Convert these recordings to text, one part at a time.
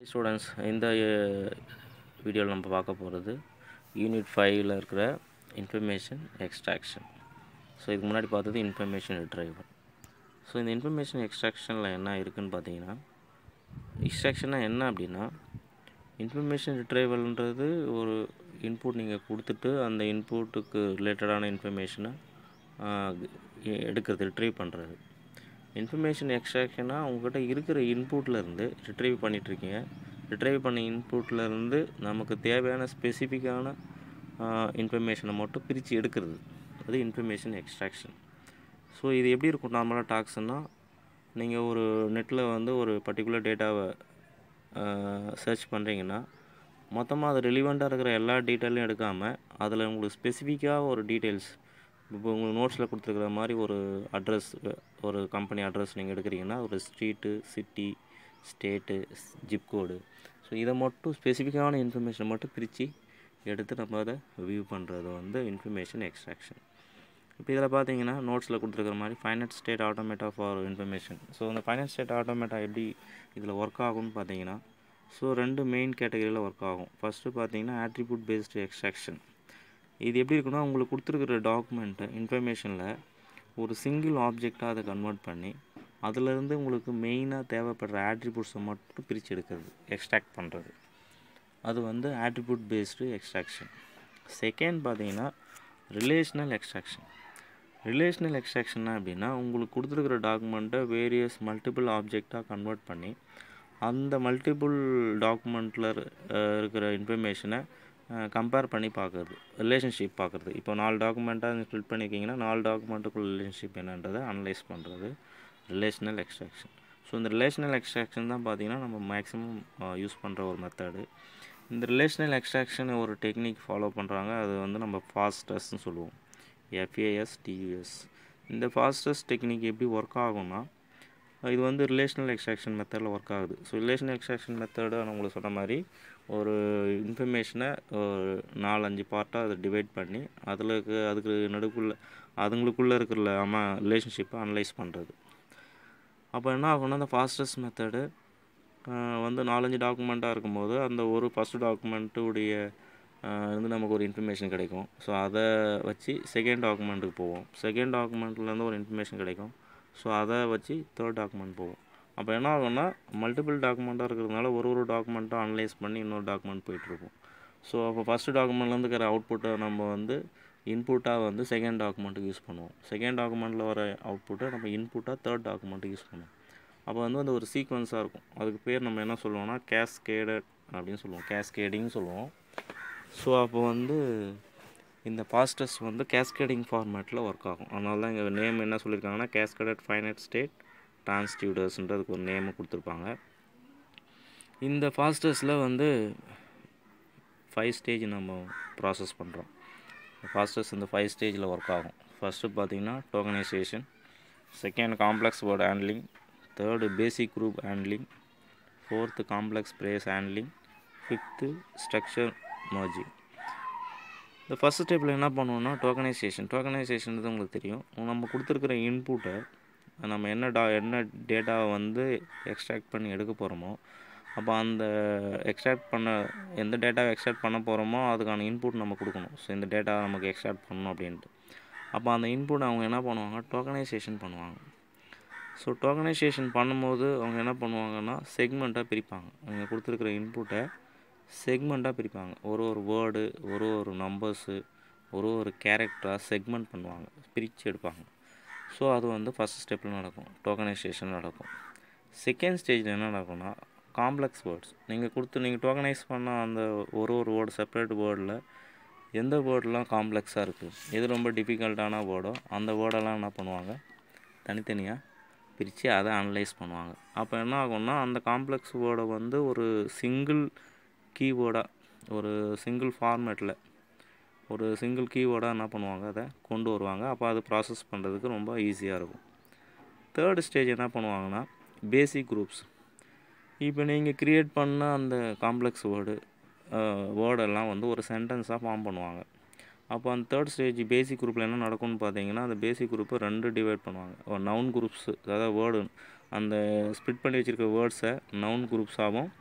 students இந்த வீடியோவில் நம்ம பார்க்க போகிறது யூனிட் ஃபைவ்ல இருக்கிற இன்ஃபர்மேஷன் எக்ஸ்ட்ராக்ஷன் ஸோ இதுக்கு முன்னாடி பார்த்தது இன்ஃபர்மேஷன் ரிட்ரைவல் ஸோ இந்த இன்ஃபர்மேஷன் எக்ஸ்ட்ராக்ஷனில் என்ன இருக்குதுன்னு பார்த்தீங்கன்னா எக்ஸ்ட்ராக்ஷன்னா என்ன அப்படின்னா இன்ஃபர்மேஷன் ரிட்ரைவல்ன்றது ஒரு இன்புட் நீங்கள் கொடுத்துட்டு அந்த இன்புட்டுக்கு ரிலேட்டடான இன்ஃபர்மேஷனை எடுக்கிறது ரிட்ரைவ் பண்ணுறது இன்ஃபர்மேஷன் எக்ஸ்ட்ராக்ஷனாக உங்கள்கிட்ட இருக்கிற இன்புட்லேருந்து ரிட்ரைவ் பண்ணிகிட்ருக்கீங்க ரிட்ரைவ் பண்ண இன்புட்லேருந்து நமக்கு தேவையான ஸ்பெசிஃபிக்கான இன்ஃபர்மேஷனை மட்டும் பிரித்து எடுக்கிறது அது இன்ஃபர்மேஷன் எக்ஸ்ட்ராக்ஷன் ஸோ இது எப்படி இருக்கும் நார்மலாக டாக்ஸ்னா நீங்கள் ஒரு நெட்டில் வந்து ஒரு பர்டிகுலர் டேட்டாவை சர்ச் பண்ணுறீங்கன்னா மொத்தமாக அது ரிலிவெண்ட்டாக இருக்கிற எல்லா டீட்டெயிலையும் எடுக்காமல் அதில் உங்களுக்கு ஸ்பெசிஃபிக்காக ஒரு டீட்டெயில்ஸ் இப்போ உங்களுக்கு நோட்ஸில் கொடுத்துருக்குற மாதிரி ஒரு அட்ரஸ் ஒரு கம்பெனி அட்ரஸ் நீங்கள் எடுக்கிறீங்கன்னா ஒரு street city state zip code so இதை மட்டும் ஸ்பெசிஃபிக்கான இன்ஃபர்மேஷனை மட்டும் பிரித்து எடுத்து நம்ம அதை வியூ பண்ணுறது வந்து இன்ஃபர்மேஷன் எக்ஸ்ட்ராக்ஷன் இப்போ இதில் பார்த்தீங்கன்னா நோட்ஸில் கொடுத்துருக்குற மாதிரி finite state automata for information so இந்த ஃபைனட் ஸ்டேட் ஆட்டோமேட்டா எப்படி இதில் ஒர்க் ஆகும்னு பார்த்தீங்கன்னா ஸோ ரெண்டு மெயின் கேட்டகரியில் ஒர்க் ஆகும் ஃபஸ்ட்டு பார்த்தீங்கன்னா ஆட்ரிபியூட் பேஸ்டு எக்ஸ்ட்ராக்ஷன் இது எப்படி இருக்குன்னா உங்களுக்கு கொடுத்துருக்குற டாக்குமெண்ட்டு இன்ஃபர்மேஷனில் ஒரு சிங்கிள் ஆப்ஜெக்டாக அதை கன்வெர்ட் பண்ணி அதிலேருந்து உங்களுக்கு மெயினாக தேவைப்படுற ஆட்ரிபியூட்ஸை மட்டும் பிரித்து எடுக்கிறது எக்ஸ்ட்ராக்ட் பண்ணுறது அது வந்து ஆட்ரிபியூட் பேஸ்டு எக்ஸ்ட்ராக்ஷன் செகண்ட் பார்த்தீங்கன்னா ரிலேஷ்னல் எக்ஸ்ட்ராக்ஷன் ரிலேஷ்னல் எக்ஸ்ட்ராக்ஷன்னா அப்படின்னா உங்களுக்கு கொடுத்துருக்குற டாக்குமெண்ட்டை வேரியஸ் மல்டிபிள் ஆப்ஜெக்டாக கன்வெர்ட் பண்ணி அந்த மல்டிபிள் டாக்குமெண்ட்டில் இருக்கிற இன்ஃபர்மேஷனை கம்பேர் பண்ணி பார்க்குறது ரிலேஷன்ஷிப் பார்க்குறது இப்போ நாலு டாக்குமெண்ட்டாக ஸ்பிளிட் பண்ணியிருக்கீங்கன்னா நாலு டாக்குமெண்ட்டுக்குள்ள ரிலேஷன்ஷிப் என்னன்றதை அனலைஸ் பண்ணுறது ரிலேஷனல் எக்ஸ்ட்ராக்ஷன் ஸோ இந்த ரிலேஷனல் எக்ஸ்ட்ராக்ஷன் தான் பார்த்திங்கன்னா நம்ம மேக்ஸிமம் யூஸ் பண்ணுற ஒரு மெத்தடு இந்த ரிலேஷனல் எக்ஸ்ட்ராக்ஷன் ஒரு டெக்னிக் ஃபாலோ பண்ணுறாங்க அது வந்து நம்ம ஃபாஸ்டஸ்ன்னு சொல்லுவோம் எஃப்ஏஎஸ் டியூஎஸ் இந்த ஃபாஸ்டஸ்ட் டெக்னிக் எப்படி ஒர்க் ஆகும்னா இது வந்து ரிலேஷனல் எக்ஸ்ட்ராக்ஷன் மெத்தடில் ஒர்க் ஆகுது ஸோ ரிலேஷனல் எக்ஸ்ட்ராக்ஷன் மெத்தடு நான் உங்களுக்கு சொன்ன மாதிரி ஒரு இன்ஃபர்மேஷனை ஒரு நாலஞ்சு பார்ட்டாக அதை டிவைட் பண்ணி அதில் அதுக்கு நடுக்குள்ள அதுங்களுக்குள்ளே இருக்கிற ஆமாம் ரிலேஷன்ஷிப்பை அனலைஸ் பண்ணுறது அப்போ என்ன ஆகும்னா அந்த ஃபாஸ்டஸ்ட் மெத்தடு வந்து நாலஞ்சு டாக்குமெண்ட்டாக இருக்கும்போது அந்த ஒரு ஃபஸ்ட் டாக்குமெண்ட்டுடைய இருந்து நமக்கு ஒரு இன்ஃபர்மேஷன் கிடைக்கும் ஸோ அதை வச்சு செகண்ட் டாக்குமெண்ட்டுக்கு போவோம் செகண்ட் டாக்குமெண்ட்லேருந்து ஒரு இன்ஃபர்மேஷன் கிடைக்கும் ஸோ அதை வச்சு தேர்ட் டாக்குமெண்ட் போவோம் அப்போ என்ன ஆகும்னா மல்டிபிள் டாக்குமெண்ட்டாக இருக்கிறதுனால ஒரு ஒரு டாக்குமெண்ட்டாக அனலைஸ் பண்ணி இன்னொரு டாக்குமெண்ட் போயிட்டுருப்போம் ஸோ அப்போ ஃபஸ்ட்டு டாக்குமெண்ட்லேருந்து இருக்கிற அவுட்புட்டை நம்ம வந்து இன்புட்டாக வந்து செகண்ட் டாக்குமெண்ட்டுக்கு யூஸ் பண்ணுவோம் செகண்ட் டாக்குமெண்ட்டில் வர அவுட்புட்டை நம்ம இன்புட்டாக தேர்ட் டாக்குமெண்ட்டுக்கு யூஸ் பண்ணுவோம் அப்போ வந்து அந்த ஒரு சீக்வன்ஸாக இருக்கும் அதுக்கு பேர் நம்ம என்ன சொல்லுவோம்னா கேஸ்கேடட் அப்படின்னு சொல்லுவோம் கேஸ்கேடிங் சொல்லுவோம் ஸோ அப்போ வந்து இந்த ஃபாஸ்டஸ்ட் வந்து கேஸ்கேடிங் ஃபார்மேட்டில் ஒர்க் ஆகும் அதனால தான் இங்கே நேம் என்ன சொல்லியிருக்காங்கன்னா கேஸ்கேடட் ஃபைனட் ஸ்டேட் டிரான்ஸ்டியூடர்ஸ்ன்றதுக்கு ஒரு நேமு கொடுத்துருப்பாங்க இந்த ஃபாஸ்டஸில் வந்து ஃபைவ் ஸ்டேஜ் நம்ம ப்ராசஸ் பண்ணுறோம் ஃபாஸ்டஸ் இந்த ஃபைவ் ஸ்டேஜில் ஒர்க் ஆகும் ஃபஸ்ட்டு பார்த்தீங்கன்னா tokenisation second complex word handling third basic group handling fourth complex phrase handling fifth structure merging இந்த ஃபஸ்ட் ஸ்டெப்பில் என்ன பண்ணுவோம்னா டோக்கனைசேஷன் டோக்கனைசேஷன் உங்களுக்கு தெரியும் நம்ம கொடுத்துருக்குற இன்புட்டை நம்ம என்ன டா என்ன டேட்டாவை வந்து எக்ஸ்ட்ராக்ட் பண்ணி எடுக்க போகிறோமோ அப்போ அந்த எக்ஸ்ட்ராக்ட் பண்ண எந்த டேட்டாவை எக்ஸ்ட்ராக்ட் பண்ண போகிறோமோ அதுக்கான இன்புட் நம்ம கொடுக்கணும் ஸோ இந்த டேட்டா நமக்கு எக்ஸ்ட்ராக்ட் பண்ணணும் அப்படின்ட்டு அப்போ அந்த இன்புட் அவங்க என்ன பண்ணுவாங்க டோக்கனைசேஷன் பண்ணுவாங்க ஸோ டோக்கனைசேஷன் பண்ணும்போது அவங்க என்ன பண்ணுவாங்கன்னா செக்மெண்ட்டாக பிரிப்பாங்க அவங்க கொடுத்துருக்குற இன்புட்டை செக்மெண்ட்டாக பிரிப்பாங்க ஒரு ஒரு வேர்டு ஒரு ஒரு நம்பர்ஸு ஒரு ஒரு கேரக்டராக செக்மெண்ட் பண்ணுவாங்க பிரித்து எடுப்பாங்க ஸோ அது வந்து ஃபஸ்ட் ஸ்டெப்பில் நடக்கும் டோக்கனைசேஷன் நடக்கும் செகண்ட் ஸ்டேஜில் என்ன நடக்கும்னா காம்ப்ளெக்ஸ் வேர்ட்ஸ் நீங்கள் கொடுத்து நீங்கள் டோக்கனைஸ் பண்ண அந்த ஒரு ஒரு வேர்டு செப்பரேட் வேர்டில் எந்த வேர்டெலாம் காம்ப்ளெக்ஸாக இருக்குது எது ரொம்ப டிஃபிகல்ட்டான வேர்டோ அந்த வேர்டெல்லாம் என்ன பண்ணுவாங்க தனித்தனியாக பிரித்து அதை அனலைஸ் பண்ணுவாங்க அப்போ என்ன ஆகும்னா அந்த காம்ப்ளெக்ஸ் வேர்டை வந்து ஒரு சிங்கிள் கீவேர்டாக ஒரு சிங்கிள் ஃபார்மேட்டில் ஒரு சிங்கிள் கீவேர்டாக என்ன பண்ணுவாங்க அதை கொண்டு வருவாங்க அப்போ அது ப்ராசஸ் பண்ணுறதுக்கு ரொம்ப ஈஸியாக இருக்கும் தேர்ட் ஸ்டேஜ் என்ன பண்ணுவாங்கன்னா பேசிக் குரூப்ஸ் இப்போ நீங்கள் க்ரியேட் பண்ண அந்த காம்ப்ளெக்ஸ் வேர்டு வேர்டெல்லாம் வந்து ஒரு சென்டென்ஸாக ஃபார்ம் பண்ணுவாங்க அப்போ அந்த தேர்ட் ஸ்டேஜ் பேசிக் குரூப்பில் என்ன நடக்கும்னு பார்த்தீங்கன்னா அந்த பேசிக் குரூப்பை ரெண்டு டிவைட் பண்ணுவாங்க ஒரு நவுன் குரூப்ஸ் அதாவது வேர்டு அந்த ஸ்ப்ளிட் பண்ணி வச்சுருக்க வேர்ட்ஸை நவுன் குரூப்ஸாகவும்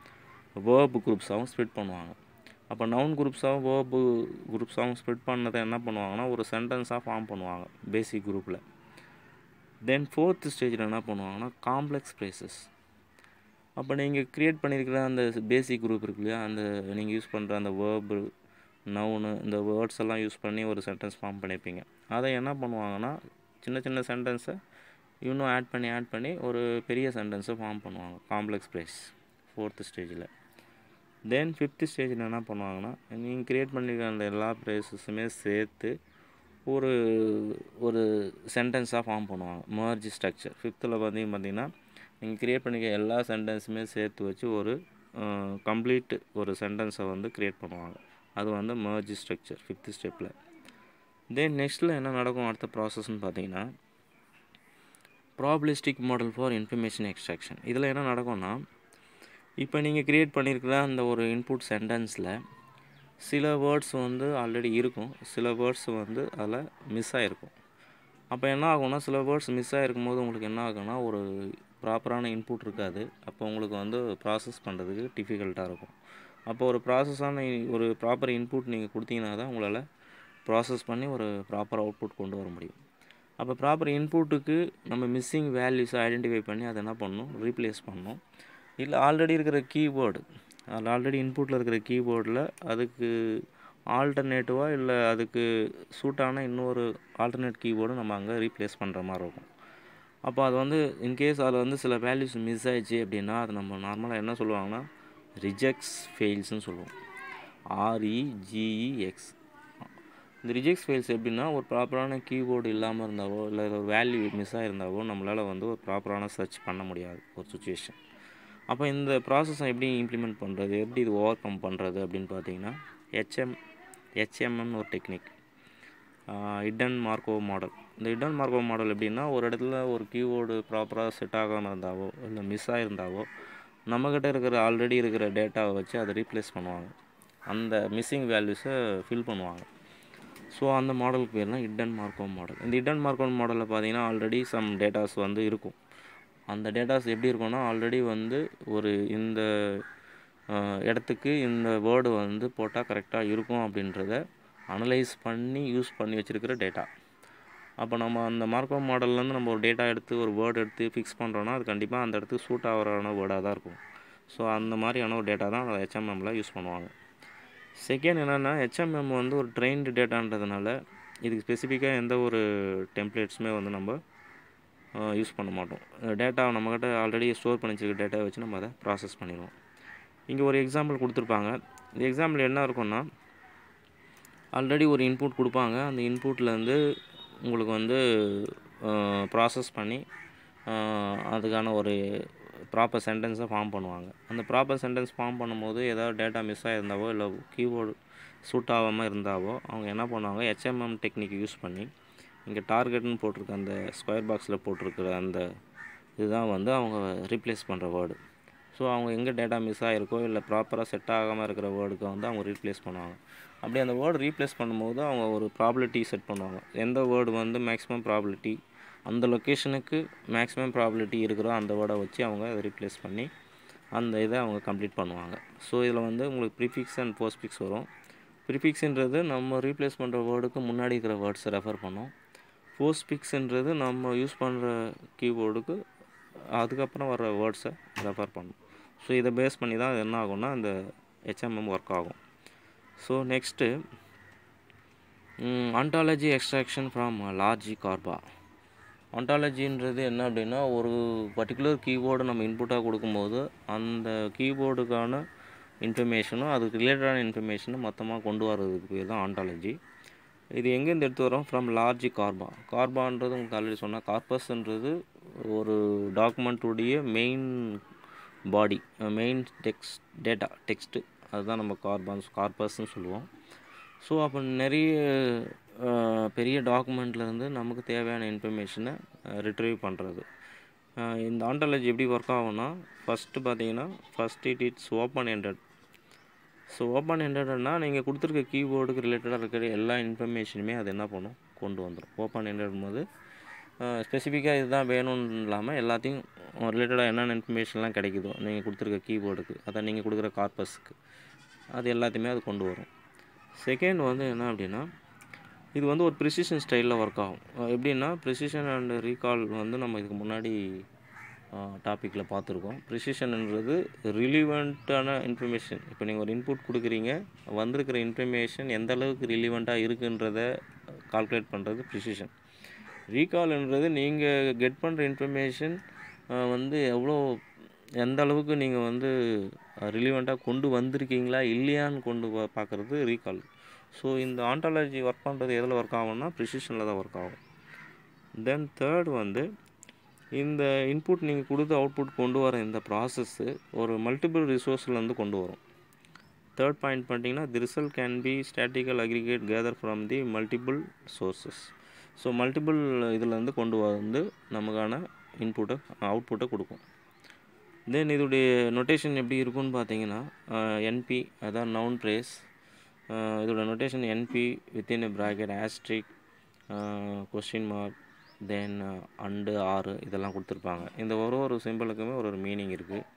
வேர்பு குரூப்ஸாகவும் ஸ்ப்ளிட் பண்ணுவாங்க அப்போ நவுன் குரூப்ஸாகவும் வேர்பு குரூப்ஸாகவும் ஸ்ப்ளிட் பண்ணதை என்ன பண்ணுவாங்கன்னா ஒரு சென்டென்ஸாக ஃபார்ம் பண்ணுவாங்க பேசிக் குரூப்பில் தென் ஃபோர்த் ஸ்டேஜில் என்ன பண்ணுவாங்கன்னா காம்ப்ளெக்ஸ் ஃப்ரேசஸ் அப்போ நீங்கள் க்ரியேட் பண்ணியிருக்கிற அந்த பேசிக் குரூப் இருக்கு இல்லையா அந்த நீங்கள் யூஸ் பண்ணுற அந்த வேர்பு நவுனு இந்த வேர்ட்ஸ் எல்லாம் யூஸ் பண்ணி ஒரு சென்டென்ஸ் ஃபார்ம் பண்ணியிருப்பீங்க அதை என்ன பண்ணுவாங்கன்னா சின்ன சின்ன சென்டென்ஸை இன்னும் ஆட் பண்ணி ஆட் பண்ணி ஒரு பெரிய சென்டென்ஸை ஃபார்ம் பண்ணுவாங்க காம்ப்ளெக்ஸ் ப்ரைஸ் ஃபோர்த்து ஸ்டேஜில் தென் ஃபிஃப்த்து ஸ்டேஜில் என்ன பண்ணுவாங்கன்னா நீங்கள் க்ரியேட் பண்ணியிருக்க அந்த எல்லா ப்ரைஸஸுமே சேர்த்து ஒரு ஒரு சென்டென்ஸாக ஃபார்ம் பண்ணுவாங்க மர்ஜ் ஸ்ட்ரக்சர் ஃபிஃப்த்தில் பார்த்தீங்க பார்த்தீங்கன்னா நீங்கள் க்ரியேட் பண்ணிக்க எல்லா சென்டென்ஸுமே சேர்த்து வச்சு ஒரு கம்ப்ளீட் ஒரு சென்டென்ஸை வந்து க்ரியேட் பண்ணுவாங்க அது வந்து மர்ஜ் ஸ்ட்ரக்சர் ஃபிஃப்த்து ஸ்டெப்பில் தென் நெக்ஸ்ட்டில் என்ன நடக்கும் அடுத்த ப்ராசஸ்ன்னு பார்த்தீங்கன்னா probabilistic model for information extraction இதில் என்ன நடக்கும்னா இப்போ நீங்கள் க்ரியேட் பண்ணியிருக்கிற அந்த ஒரு இன்புட் சென்டென்ஸில் சில வேர்ட்ஸ் வந்து ஆல்ரெடி இருக்கும் சில வேர்ட்ஸ் வந்து அதில் மிஸ் ஆகிருக்கும் அப்போ என்ன ஆகும்னா சில வேர்ட்ஸ் மிஸ் ஆகிருக்கும் போது உங்களுக்கு என்ன ஆகும்னா ஒரு ப்ராப்பரான இன்புட் இருக்காது அப்போ உங்களுக்கு வந்து ப்ராசஸ் பண்ணுறதுக்கு டிஃபிகல்ட்டாக இருக்கும் அப்போ ஒரு ப்ராசஸான ஒரு ப்ராப்பர் இன்புட் நீங்கள் கொடுத்தீங்கன்னா தான் உங்களால் ப்ராசஸ் பண்ணி ஒரு ப்ராப்பர் அவுட்புட் கொண்டு வர முடியும் அப்போ ப்ராப்பர் இன்புட்டுக்கு நம்ம மிஸ்ஸிங் வேல்யூஸை ஐடென்டிஃபை பண்ணி அதை என்ன பண்ணணும் ரீப்ளேஸ் பண்ணணும் இல்லை ஆல்ரெடி இருக்கிற கீவேர்டு அதில் ஆல்ரெடி இன்புட்டில் இருக்கிற கீபோர்டில் அதுக்கு ஆல்டர்னேட்டிவாக இல்லை அதுக்கு சூட்டான இன்னொரு ஆல்டர்னேட் கீபோர்டு நம்ம அங்கே ரீப்ளேஸ் பண்ணுற மாதிரி இருக்கும் அப்போ அது வந்து இன்கேஸ் அதில் வந்து சில வேல்யூஸ் மிஸ் ஆயிடுச்சு அப்படின்னா அது நம்ம நார்மலாக என்ன சொல்லுவாங்கன்னா ரிஜெக்ட்ஸ் ஃபெயில்ஸ்னு சொல்லுவோம் ஆர்இஜிஇஎக்ஸ் இந்த ரிஜெக்ட்ஸ் ஃபெயில்ஸ் எப்படின்னா ஒரு ப்ராப்பரான கீபோர்டு இல்லாமல் இருந்தாவோ இல்லை ஒரு வேல்யூ மிஸ் ஆகிருந்தாவோ நம்மளால் வந்து ஒரு ப்ராப்பரான சர்ச் பண்ண முடியாது ஒரு சுச்சுவேஷன் அப்போ இந்த ப்ராசஸை எப்படி இம்ப்ளிமெண்ட் பண்ணுறது எப்படி இது ஓவர் கம் பண்ணுறது அப்படின்னு பார்த்தீங்கன்னா ஹெச்எம் ஹெச்எம்எம்னு ஒரு டெக்னிக் இடன் மார்க்கோ மாடல் இந்த இடன் மார்க்கோ மாடல் எப்படின்னா ஒரு இடத்துல ஒரு கீபோர்டு ப்ராப்பராக செட் ஆகாமல் இருந்தாவோ இல்லை மிஸ் ஆகிருந்தாவோ நம்மக்கிட்ட இருக்கிற ஆல்ரெடி இருக்கிற டேட்டாவை வச்சு அதை ரீப்ளேஸ் பண்ணுவாங்க அந்த மிஸ்ஸிங் வேல்யூஸை ஃபில் பண்ணுவாங்க ஸோ அந்த மாடலுக்கு பேர் தான் இடன் மார்க்கோ மாடல் இந்த இடன் மார்க்கோ மாடலில் பார்த்தீங்கன்னா ஆல்ரெடி சம் டேட்டாஸ் வந்து இருக்கும் அந்த டேட்டாஸ் எப்படி இருக்கும்னா ஆல்ரெடி வந்து ஒரு இந்த இடத்துக்கு இந்த வேர்டு வந்து போட்டால் கரெக்டாக இருக்கும் அப்படின்றத அனலைஸ் பண்ணி யூஸ் பண்ணி வச்சுருக்கிற டேட்டா அப்போ நம்ம அந்த மார்க்கோ மாடல்லேருந்து நம்ம ஒரு டேட்டா எடுத்து ஒரு வேர்டு எடுத்து ஃபிக்ஸ் பண்ணுறோன்னா அது கண்டிப்பாக அந்த இடத்துக்கு சூட் ஆகிறான வேர்டாக தான் இருக்கும் ஸோ அந்த மாதிரியான ஒரு டேட்டா தான் ஹெச்எம்எம்மில் யூஸ் பண்ணுவாங்க செகண்ட் என்னென்னா ஹெச்எம்எம் வந்து ஒரு ட்ரெயின்டு டேட்டான்றதுனால இதுக்கு ஸ்பெசிஃபிக்காக எந்த ஒரு டெம்ப்ளேட்ஸுமே வந்து நம்ம யூஸ் பண்ண மாட்டோம் டேட்டா நம்மக்கிட்ட ஆல்ரெடி ஸ்டோர் பண்ணி வச்சுருக்க டேட்டாவை வச்சு நம்ம அதை ப்ராசஸ் பண்ணிடுவோம் இங்கே ஒரு எக்ஸாம்பிள் கொடுத்துருப்பாங்க இந்த எக்ஸாம்பிள் என்ன இருக்கும்னா ஆல்ரெடி ஒரு இன்புட் கொடுப்பாங்க அந்த இன்புட்லேருந்து உங்களுக்கு வந்து ப்ராசஸ் பண்ணி அதுக்கான ஒரு ப்ராப்பர் சென்டென்ஸை ஃபார்ம் பண்ணுவாங்க அந்த ப்ராப்பர் சென்டென்ஸ் ஃபார்ம் பண்ணும்போது ஏதாவது டேட்டா மிஸ் ஆகிருந்தாவோ இல்லை கீபோர்டு சூட் ஆகாமல் இருந்தாவோ அவங்க என்ன பண்ணுவாங்க ஹெச்எம்எம் டெக்னிக் யூஸ் பண்ணி இங்கே டார்கெட்னு போட்டிருக்க அந்த ஸ்கொயர் பாக்ஸில் போட்டிருக்கிற அந்த இதுதான் வந்து அவங்க ரீப்ளேஸ் பண்ணுற வேர்டு ஸோ அவங்க எங்கே டேட்டா மிஸ் ஆகிருக்கோ இல்லை ப்ராப்பராக செட் ஆகாமல் இருக்கிற வேர்டுக்கு வந்து அவங்க ரீப்ளேஸ் பண்ணுவாங்க அப்படி அந்த வேர்டு ரீப்ளேஸ் பண்ணும்போது அவங்க ஒரு ப்ராபிலிட்டி செட் பண்ணுவாங்க எந்த வேர்டு வந்து மேக்ஸிமம் ப்ராபிலிட்டி அந்த லொக்கேஷனுக்கு மேக்ஸிமம் ப்ராபிலிட்டி இருக்கிறோ அந்த வேர்டை வச்சு அவங்க அதை ரீப்ளேஸ் பண்ணி அந்த இதை அவங்க கம்ப்ளீட் பண்ணுவாங்க ஸோ இதில் வந்து உங்களுக்கு ப்ரிஃபிக்ஸ் அண்ட் போஸ்ட்பிக்ஸ் வரும் ப்ரிஃபிக்ஸுன்றது நம்ம ரீப்ளேஸ் பண்ணுற வேர்டுக்கு முன்னாடி இருக்கிற வேர்ட்ஸை ரெஃபர் பண்ணும் போஸ்ட்பிக்ஸுன்றது நம்ம யூஸ் பண்ணுற கீபோர்டுக்கு அதுக்கப்புறம் வர வேர்ட்ஸை ரெஃபர் பண்ணும் ஸோ இதை பேஸ் பண்ணி தான் என்ன ஆகும்னா இந்த ஹெச்எம்எம் ஒர்க் ஆகும் so next ontology extraction from large corpora ஒன்டாலஜின்றது என்ன அப்படின்னா ஒரு பர்டிகுலர் கீபோர்டு நம்ம இன்புட்டாக கொடுக்கும்போது அந்த கீபோர்டுக்கான இன்ஃபர்மேஷனும் அதுக்கு ரிலேட்டடான இன்ஃபர்மேஷனும் மொத்தமாக கொண்டு வர்றதுக்கு பேர் தான் ஆண்டாலஜி இது எங்கேருந்து எடுத்து வரோம் ஃப்ரம் லார்ஜி கார்பா கார்பான்றது உங்களுக்கு ஆல்ரெடி சொன்னால் கார்பஸ்ன்றது ஒரு டாக்குமெண்ட்டுடைய main body main text data text அதுதான் நம்ம கார்பான்ஸ் கார்பஸ்ன்னு சொல்லுவோம் ஸோ அப்போ நிறைய பெரிய டாக்குமெண்ட்லேருந்து நமக்கு தேவையான இன்ஃபர்மேஷனை ரிட்ரீவ் பண்ணுறது இந்த ஆண்டாலஜி எப்படி ஒர்க் ஆகும்னா ஃபஸ்ட்டு பார்த்தீங்கன்னா first it it's open ended so open எண்டட்னா நீங்கள் கொடுத்துருக்க கீபோர்டுக்கு ரிலேட்டடாக இருக்கிற எல்லா இன்ஃபர்மேஷனுமே அது என்ன பண்ணும் கொண்டு வந்துடும் ஓப்பன் எண்டட் போது ஸ்பெசிஃபிக்காக இதுதான் வேணும்னு இல்லாமல் எல்லாத்தையும் ரிலேட்டடாக என்னென்ன இன்ஃபர்மேஷன்லாம் கிடைக்குதோ நீங்கள் கொடுத்துருக்க கீபோர்டுக்கு அதான் நீங்கள் கொடுக்குற கார்பஸுக்கு அது எல்லாத்தையுமே அது கொண்டு வரும் செகண்ட் வந்து என்ன அப்படின்னா இது வந்து ஒரு ப்ரிசிஷன் ஸ்டைலில் ஒர்க் ஆகும் அஹ் எப்படின்னா ப்ரிசிஷன் அண்ட் ரீகால் வந்து நம்ம இதுக்கு முன்னாடி டாப்பிக்கில் பார்த்துருக்கோம் ப்ரிசிஷன்ன்றது ரிலிவெண்ட்டான இன்ஃபர்மேஷன் இப்போ நீங்கள் ஒரு இன்புட் கொடுக்குறீங்க வந்திருக்கிற இன்ஃபர்மேஷன் எந்த அளவுக்கு ரிலிவெண்ட்டாக இருக்குன்றத கால்குலேட் பண்ணுறது ப்ரிசிஷன் ரீகால்ன்றது நீங்கள் கெட் பண்ணுற இன்ஃபர்மேஷன் வந்து எவ்வளோ எந்த அளவுக்கு நீங்கள் வந்து ரிலிவெண்ட்டாக கொண்டு வந்திருக்கீங்களா இல்லையான்னு கொண்டு வா பார்க்குறது ரீகால் ஸோ இந்த ஆண்டாலஜி ஒர்க் பண்ணுறது எதில் ஒர்க் ஆகும்னா ப்ரிசிஷனில் தான் ஒர்க் ஆகும் தென் தேர்ட் வந்து இந்த இன்புட் நீங்கள் கொடுத்து அவுட்புட் கொண்டு வர இந்த ப்ராசஸ்ஸு ஒரு மல்டிபிள் ரிசோர்ஸ்லேருந்து கொண்டு வரும் தேர்ட் பாயிண்ட் பண்ணிட்டீங்கன்னா the result can be statistical aggregate gather from the multiple sources so multiple இதுலேருந்து கொண்டு வந்து நமக்கான இன்புட்டை அவுட்புட்டை கொடுக்கும் தென் இதோடைய நொட்டேஷன் எப்படி இருக்கும்னு பார்த்தீங்கன்னா என்பி அதான் நவுன் ப்ரேஸ் இதோட notation NP within bracket asterisk question mark then and ஆறு இதெல்லாம் கொடுத்துருப்பாங்க இந்த ஒரு ஒரு சிம்பிளுக்குமே ஒரு ஒரு மீனிங்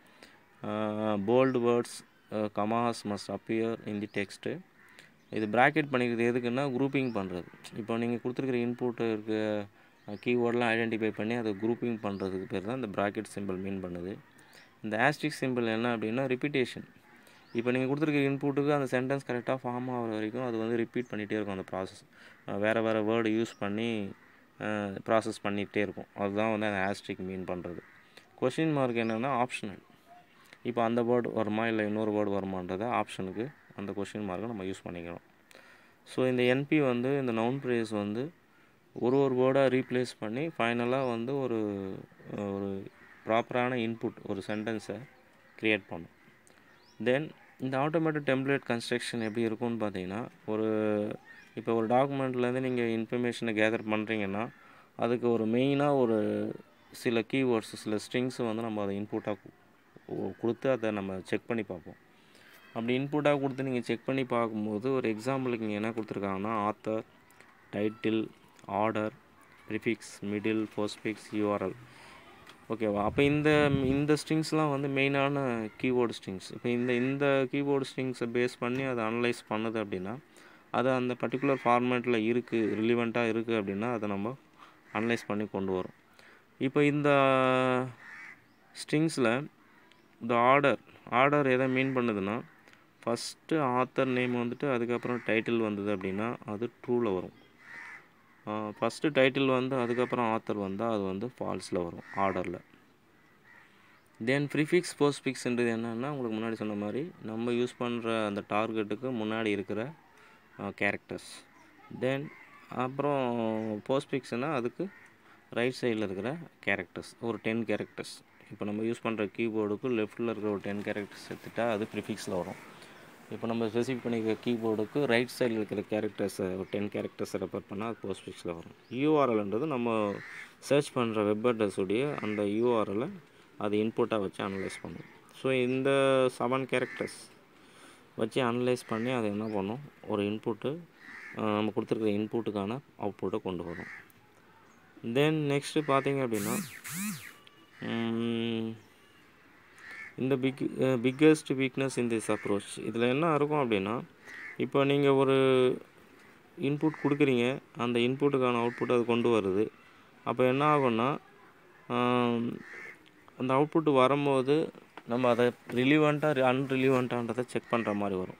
இருக்குது bold words commas must appear in the text இது ப்ராக்கெட் பண்ணிக்கிறது எதுக்குன்னா குரூப்பிங் பண்ணுறது இப்போ நீங்கள் கொடுத்துருக்குற இன்புட்டு இருக்க கீவேர்டெலாம் ஐடென்டிஃபை பண்ணி அதை குரூப்பிங் பண்ணுறதுக்கு பேர் தான் இந்த ப்ராக்கெட் சிம்பிள் மீன் பண்ணுது இந்த ஆஸ்ட்ரிக் சிம்பிள் என்ன அப்படின்னா ரிப்பீட்டேஷன் இப்போ நீங்கள் கொடுத்துருக்க இன்புட்டுக்கு அந்த சென்டென்ஸ் கரெக்டாக ஃபார்ம் ஆகிற வரைக்கும் அது வந்து ரிப்பீட் பண்ணிகிட்டே இருக்கும் அந்த ப்ராசஸ் வேறு வேறு வேர்டு யூஸ் பண்ணி ப்ராசஸ் பண்ணிகிட்டே இருக்கும் அதுதான் வந்து அந்த ஆஸ்ட்ரிக் மீன் பண்ணுறது கொஷின் மார்க் என்னென்னா ஆப்ஷனல் இப்போ அந்த வேர்டு வருமா இல்லை இன்னொரு வேர்டு வருமான்றதை ஆப்ஷனுக்கு அந்த கொஷின் மார்க்கை நம்ம யூஸ் பண்ணிக்கிறோம் ஸோ இந்த என்பி வந்து இந்த நவுன் ப்ரேஸ் வந்து ஒரு ஒரு வேர்டாக ரீப்ளேஸ் பண்ணி ஃபைனலாக வந்து ஒரு ஒரு ப்ராப்பரான இன்புட் ஒரு சென்டென்ஸை க்ரியேட் பண்ணும் தென் இந்த ஆட்டோமேட்டிக் டெம்ப்ளேட் கன்ஸ்ட்ரக்ஷன் எப்படி இருக்கும்னு பார்த்தீங்கன்னா ஒரு இப்போ ஒரு டாக்குமெண்ட்லேருந்து நீங்கள் இன்ஃபர்மேஷனை கேதர் பண்ணுறீங்கன்னா அதுக்கு ஒரு மெயினாக ஒரு சில கீவேர்ட்ஸ் சில ஸ்ட்ரிங்ஸை வந்து நம்ம அதை இன்புட்டாக கொடுத்து அதை நம்ம செக் பண்ணி பார்ப்போம் அப்படி இன்புட்டாக கொடுத்து நீங்கள் செக் பண்ணி பார்க்கும்போது ஒரு எக்ஸாம்பிளுக்கு இங்கே என்ன கொடுத்துருக்காங்கன்னா author title order prefix middle postfix URL ஓகேவா அப்போ இந்த இந்த ஸ்ட்ரிங்ஸ்லாம் வந்து மெயினான கீபோர்டு ஸ்ட்ரிங்ஸ் இப்போ இந்த இந்த கீபோர்டு ஸ்ட்ரிங்ஸை பேஸ் பண்ணி அதை அனலைஸ் பண்ணுது அப்படின்னா அது அந்த பர்டிகுலர் ஃபார்மேட்டில் இருக்குது ரிலிவெண்ட்டாக இருக்குது அப்படின்னா அதை நம்ம அனலைஸ் பண்ணி கொண்டு வரும் இப்போ இந்த ஸ்ட்ரிங்ஸில் இந்த ஆர்டர் ஆர்டர் எதை மீன் பண்ணுதுன்னா ஃபஸ்ட்டு ஆத்தர் நேம் வந்துட்டு அதுக்கப்புறம் டைட்டில் வந்தது அப்படின்னா அது ட்ரூவில் வரும் ஃபஸ்ட்டு டைட்டில் வந்து அதுக்கப்புறம் ஆத்தர் வந்தால் அது வந்து ஃபால்ஸில் வரும் ஆர்டரில் தென் ப்ரிஃபிக்ஸ் போஸ்ட்பிக்ஸ்ன்றது என்னென்னா உங்களுக்கு முன்னாடி சொன்ன மாதிரி நம்ம யூஸ் பண்ணுற அந்த டார்கெட்டுக்கு முன்னாடி இருக்கிற கேரக்டர்ஸ் தென் அப்புறம் போஸ்ட்பிக்ஸ்னால் அதுக்கு ரைட் சைடில் இருக்கிற கேரக்டர்ஸ் ஒரு டென் கேரக்டர்ஸ் இப்போ நம்ம யூஸ் பண்ணுற கீபோர்டுக்கு லெஃப்ட்டில் இருக்கிற ஒரு டென் கேரக்டர்ஸ் எடுத்துட்டால் அது ப்ரிஃபிக்ஸில் வரும் இப்போ நம்ம ஸ்பெசிஃபிக் பண்ணிக்கிற கீபோர்டுக்கு ரைட் சைடில் இருக்கிற கேரக்டர்ஸை ஒரு டென் கேரக்டர்ஸை ரெஃபர் பண்ணால் அது போஸ்ட்பிக்ஸில் வரும் யூஆர்எல்ன்றது நம்ம சர்ச் பண்ணுற வெப் அட்ரஸுடைய அந்த யூஆர்எலை அது இன்புட்டாக வச்சு அனலைஸ் பண்ணும் ஸோ இந்த செவன் கேரக்டர்ஸ் வச்சு அனலைஸ் பண்ணி அதை என்ன பண்ணும் ஒரு இன்புட்டு நம்ம கொடுத்துருக்குற இன்புட்டுக்கான அவுட்புட்டை கொண்டு வரும் தென் நெக்ஸ்ட்டு பார்த்தீங்க அப்படின்னா இந்த big biggest weakness in this approach இதில் என்ன இருக்கும் அப்படின்னா இப்போ நீங்கள் ஒரு இன்புட் கொடுக்குறீங்க அந்த இன்புட்டுக்கான அவுட்புட் அது கொண்டு வருது அப்போ என்ன ஆகும்னா அந்த அவுட்புட் வரும்போது நம்ம அதை ரிலிவெண்ட்டாக அன்ரிலிவெண்ட்டான்றதை செக் பண்ணுற மாதிரி வரும்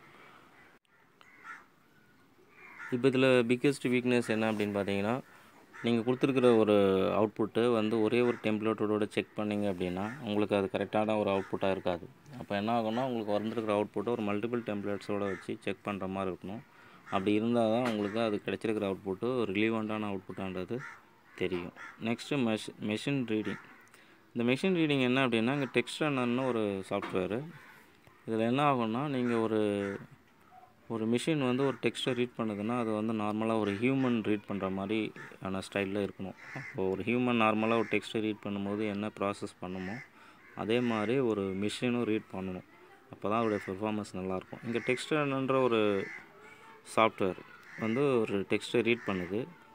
இப்போ இதில் பிக்கஸ்ட் வீக்னஸ் என்ன அப்படின்னு பார்த்தீங்கன்னா நீங்கள் கொடுத்துருக்குற ஒரு அவுட்புட்டு வந்து ஒரே ஒரு டெம்ப்ளேட்டோட செக் பண்ணிங்க அப்படின்னா உங்களுக்கு அது கரெக்டான ஒரு அவுட்புட்டாக இருக்காது அப்போ என்ன ஆகும்னா உங்களுக்கு வந்திருக்கிற அவுட்புட்டை ஒரு மல்டிபிள் டெம்ப்ளேட்ஸோடு வச்சு செக் பண்ணுற மாதிரி இருக்கணும் அப்படி இருந்தால் தான் உங்களுக்கு அது கிடச்சிருக்கிற அவுட்புட்டு ரிலீவெண்ட்டான அவுட்புட்டான்றது தெரியும் நெக்ஸ்ட்டு மெஷ் மெஷின் ரீடிங் இந்த மெஷின் ரீடிங் என்ன அப்படின்னா இங்கே டெக்ஸ்ட் ரன்னர்னு ஒரு சாஃப்ட்வேரு இதில் என்ன ஆகும்னா நீங்கள் ஒரு ஒரு மிஷின் வந்து ஒரு டெக்ஸ்ட்டை ரீட் பண்ணுதுன்னா அது வந்து நார்மலாக ஒரு ஹியூமன் ரீட் பண்ணுற மாதிரி ஆன ஸ்டைலில் இருக்கணும் அப்போது ஒரு ஹியூமன் நார்மலாக ஒரு டெக்ஸ்ட்டை ரீட் பண்ணும்போது என்ன ப்ராசஸ் பண்ணுமோ அதே மாதிரி ஒரு மிஷினும் ரீட் பண்ணணும் அப்போ தான் அதோடைய பெர்ஃபார்மன்ஸ் நல்லாயிருக்கும் இங்கே டெக்ஸ்டர்ன்ற ஒரு சாஃப்ட்வேர் வந்து ஒரு டெக்ஸ்ட்டை ரீட் பண்ணுது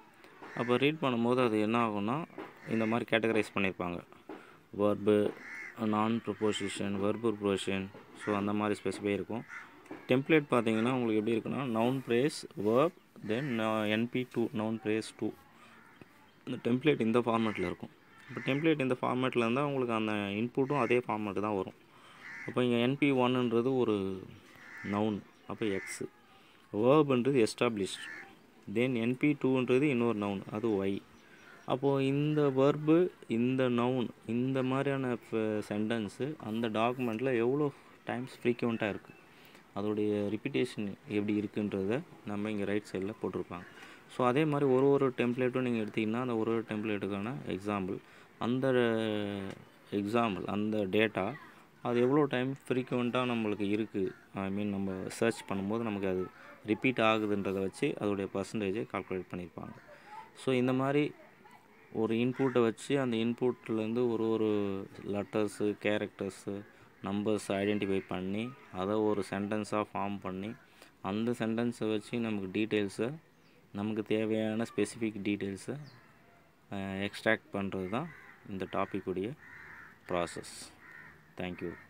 அப்போ ரீட் பண்ணும்போது அது என்ன ஆகும்னா இந்த மாதிரி கேட்டகரைஸ் பண்ணியிருப்பாங்க வேர்பு நான் ப்ரொபோசிஷன் வெர்பு ப்ரொபோசிஷன் ஸோ அந்த மாதிரி ஸ்பெசிஃபை இருக்கும் டெம்ப்ளேட் பார்த்தீங்கன்னா உங்களுக்கு எப்படி இருக்குன்னா noun phrase verb then NP two noun phrase two இந்த டெம்ப்ளேட் இந்த ஃபார்மேட்டில் இருக்கும் இப்போ டெம்ப்ளேட் இந்த ஃபார்மேட்டில் இருந்தால் உங்களுக்கு அந்த இன்புட்டும் அதே ஃபார்மேட்டு தான் வரும் அப்போ இங்கே என்பி ஒன்னுன்றது ஒரு நவுன் அப்போ எக்ஸு வேர்புன்றது எஸ்டாப்ளிஷ்ட் தென் என்பி டூன்றது இன்னொரு நவுன் அது ஒய் அப்போது இந்த வேர்பு இந்த நவுன் இந்த மாதிரியான சென்டென்ஸு அந்த டாக்குமெண்ட்டில் எவ்வளோ டைம்ஸ் ஃப்ரீக்வெண்ட்டாக இருக்குது அதோடைய ரிப்பிட்டேஷன் எப்படி இருக்குன்றத நம்ம இங்கே ரைட் சைடில் போட்டிருப்பாங்க ஸோ அதே மாதிரி ஒரு ஒரு டெம்ப்ளேட்டும் நீங்கள் எடுத்திங்கன்னா அந்த ஒரு ஒரு டெம்ப்ளேட்டுக்கான எக்ஸாம்பிள் அந்த எக்ஸாம்பிள் அந்த டேட்டா அது எவ்வளோ டைம் ஃப்ரீக்வெண்ட்டாக நம்மளுக்கு இருக்குது ஐ மீன் நம்ம சர்ச் பண்ணும்போது நமக்கு அது ரிப்பீட் ஆகுதுன்றதை வச்சு அதோடைய பர்சன்டேஜை கால்குலேட் பண்ணியிருப்பாங்க ஸோ இந்த மாதிரி ஒரு இன்புட்டை வச்சு அந்த இன்புட்லேருந்து ஒரு ஒரு லெட்டர்ஸு கேரக்டர்ஸு நம்பர்ஸ் ஐடென்டிஃபை பண்ணி அதை ஒரு சென்டென்ஸாக ஃபார்ம் பண்ணி அந்த சென்டென்ஸை வச்சு நமக்கு டீட்டெயில்ஸை நமக்கு தேவையான ஸ்பெசிஃபிக் டீட்டெயில்ஸை எக்ஸ்ட்ராக்ட் பண்ணுறது தான் இந்த டாப்பிக்குடைய ப்ராசஸ் தேங்க்யூ